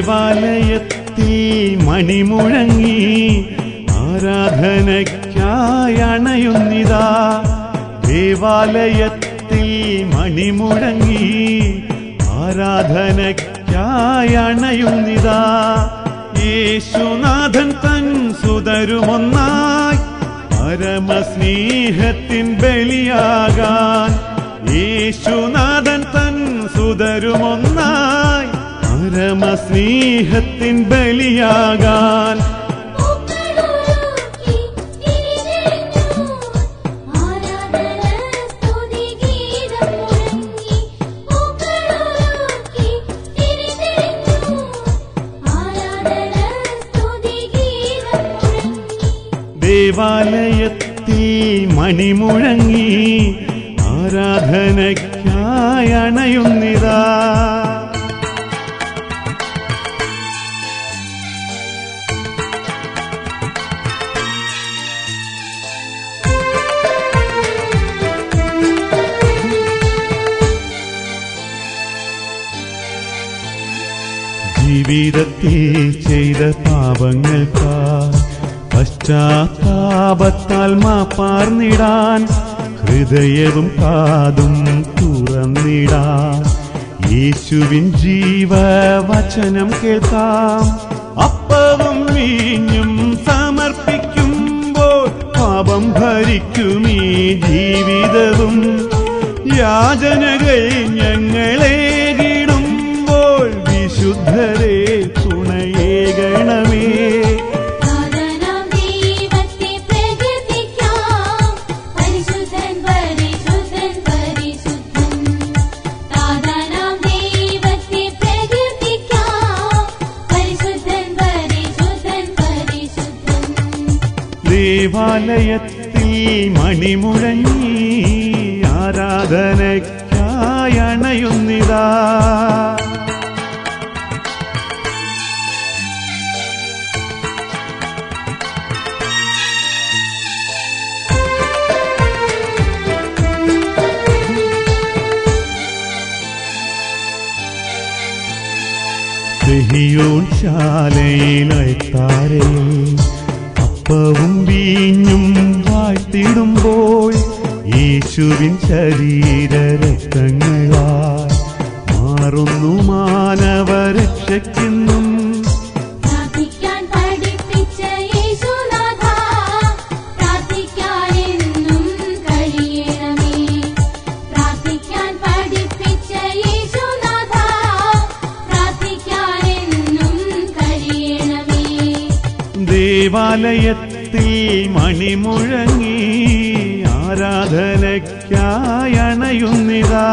ദേവാലയത്തിൽ മണിമുഴങ്ങി ആരാധനയ്ക്കായി അണയുന്നിതാ ദേവാലയത്തിൽ മണിമുഴങ്ങി ആരാധനയ്ക്കായി അണയുന്നിതാ യേശുനാഥൻ തൻ സുതരുമൊന്നായി പരമസ്നേഹത്തിൻ ബലിയാകാൻ യേശുനാഥൻ തൻ സുതരുമൊന്നായി പരമസ്നേഹത്തിൻ ബലിയാകാൻ പൂക്കളൊരുക്കി തിരിഞ്ഞു ആരാധന സ്തുതി ഗീതം മുഴങ്ങി പൂക്കളൊരുക്കി തിരിഞ്ഞു ആരാധന സ്തുതി ഗീതം മുഴങ്ങി ദേവാലയത്തിൽ മണിമുഴങ്ങി ആരാധനയ്ക്കായി അണയുന്നിതാ ജീവിതത്തിൽ ചെയ്ത പാപങ്ങൾക്കാ പശ്ചാത്താപത്താൽ മാപ്പാർന്നിടാൻ ഹൃദയവും കാതും തുറന്നിടാൻ യേശുവിൻ ജീവവചനം കേൾക്കാം അപ്പവും വീഞ്ഞും സമർപ്പിക്കുമ്പോൾ പാപം ഭരിക്കും ഈ ജീവിതവും യാചനകൾ ഞങ്ങളേകിടുമ്പോൾ വിശുദ്ധരെ തുണയേകണമേ സാധനം ദൈവത്തെ പ്രകീർത്തിക്കാം പരിശുദ്ധൻ പരിശുദ്ധൻ പരിശുദ്ധൻ സാധനം ദൈവത്തെ പ്രകീർത്തിക്കാം പരിശുദ്ധൻ പരിശുദ്ധൻ പരിശുദ്ധൻ ദേവാലയത്തിൽ മണിമുഴങ്ങി ആരാധനയ്ക്കായി അണയുന്നിതാ സെഹിയോൻ ശാലയിലെത്താരേ അപ്പവും വീഞ്ഞും വാഴ്ത്തിടുമ്പോൾ യേശുവിൻ ശരീര രക്തങ്ങളാൽ മാറുന്നു മാനവരക്ഷയ്ക്കെന്നും പ്രാർത്ഥിക്കാൻ പഠിപ്പിച്ച യേശുനാഥ പ്രാർത്ഥിക്കാൻ എന്നും കഴിയണമേ പ്രാർത്ഥിക്കാൻ പഠിപ്പിച്ച യേശുനാഥ പ്രാർത്ഥിക്കാൻ എന്നും കഴിയണമേ ദേവാലയത്തിൽ മണിമുഴങ്ങി ആരാധനയ്ക്കായി അണയുന്നിതാ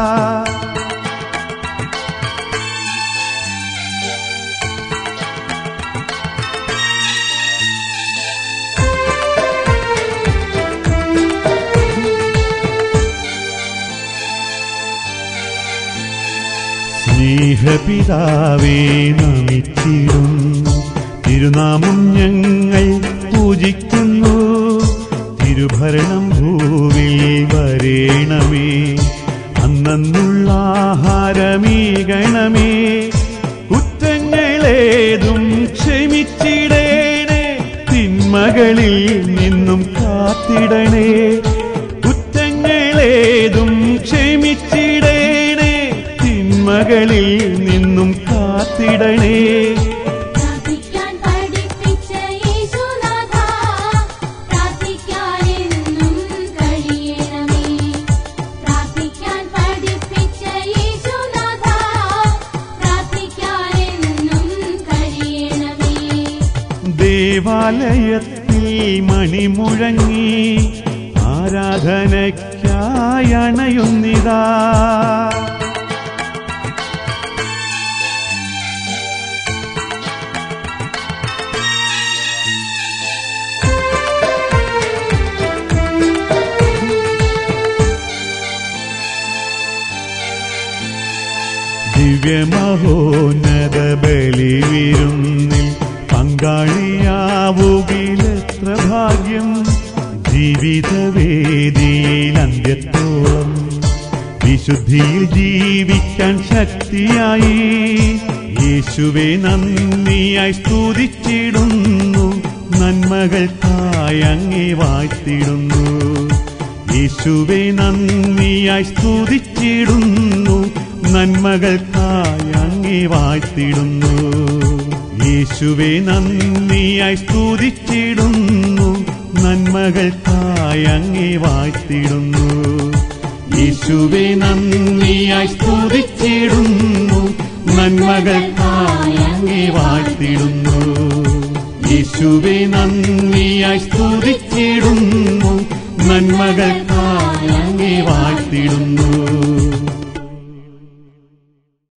സ്നേഹപിതാവേ നമിച്ചിടുന്നു തിരുനാമം ഞങ്ങൾ പൂജിക്കുന്നു തിരുഭരണം ഭൂവിൽ വരേണമേ അന്നുള്ള ആഹാരമീകണമേ കുറ്റങ്ങളേതും ക്ഷമിച്ചിടേണേ തിന്മകളിൽ നിന്നും കാത്തിടണേ കുറ്റങ്ങളേതും ക്ഷമിച്ചിടേണേ തിന്മകളിൽ നിന്നും കാത്തിടണേ പ്രാർത്ഥിക്കാൻ പഠിപ്പിച്ച യേശുനാഥ പ്രാർത്ഥിക്കാൻ എന്നും കഴിയണമേ പ്രാർത്ഥിക്കാൻ പഠിപ്പിച്ച യേശുനാഥ പ്രാർത്ഥിക്കാൻ എന്നും കഴിയണമേ ദേവാലയത്തിൽ മണിമുഴങ്ങി ആരാധനയ്ക്കായി അണയുന്നിതാ ദിവ്യമഹോന്നത ബലിവിരുന്നിൽ പങ്കാളിയാവുകിലെത്ര ഭാഗ്യം ജീവിതവേദിയിൽ അന്ത്യത്തോളം വിശുദ്ധിയിൽ ജീവിക്കാൻ ശക്തിയായി യേശുവെ നന്ദിയായി സ്തുതിച്ചിടുന്നു നന്മകൾക്കായി അങ്ങേ വാഴ്ത്തിടുന്നു യേശുവെ നന്ദിയായി സ്തുതിച്ചിടുന്നു നന്മകൾക്കായി അങ്ങേ വാഴ്ത്തിടുന്നു യേശുവെ നന്ദിയായി സ്തുതിച്ചിടുന്നു നന്മകൾക്കായി അങ്ങേ വാഴ്ത്തിടുന്നു യേശുവെ നന്ദിയായി സ്തുതിച്ചിടുന്നു നന്മകൾക്കായി അങ്ങേ വാഴ്ത്തിടുന്നു യേശുവെ നന്ദിയായി സ്തുതിച്ചിടുന്നു നന്മകൾക്കായി അങ്ങേ വാഴ്ത്തിടുന്നു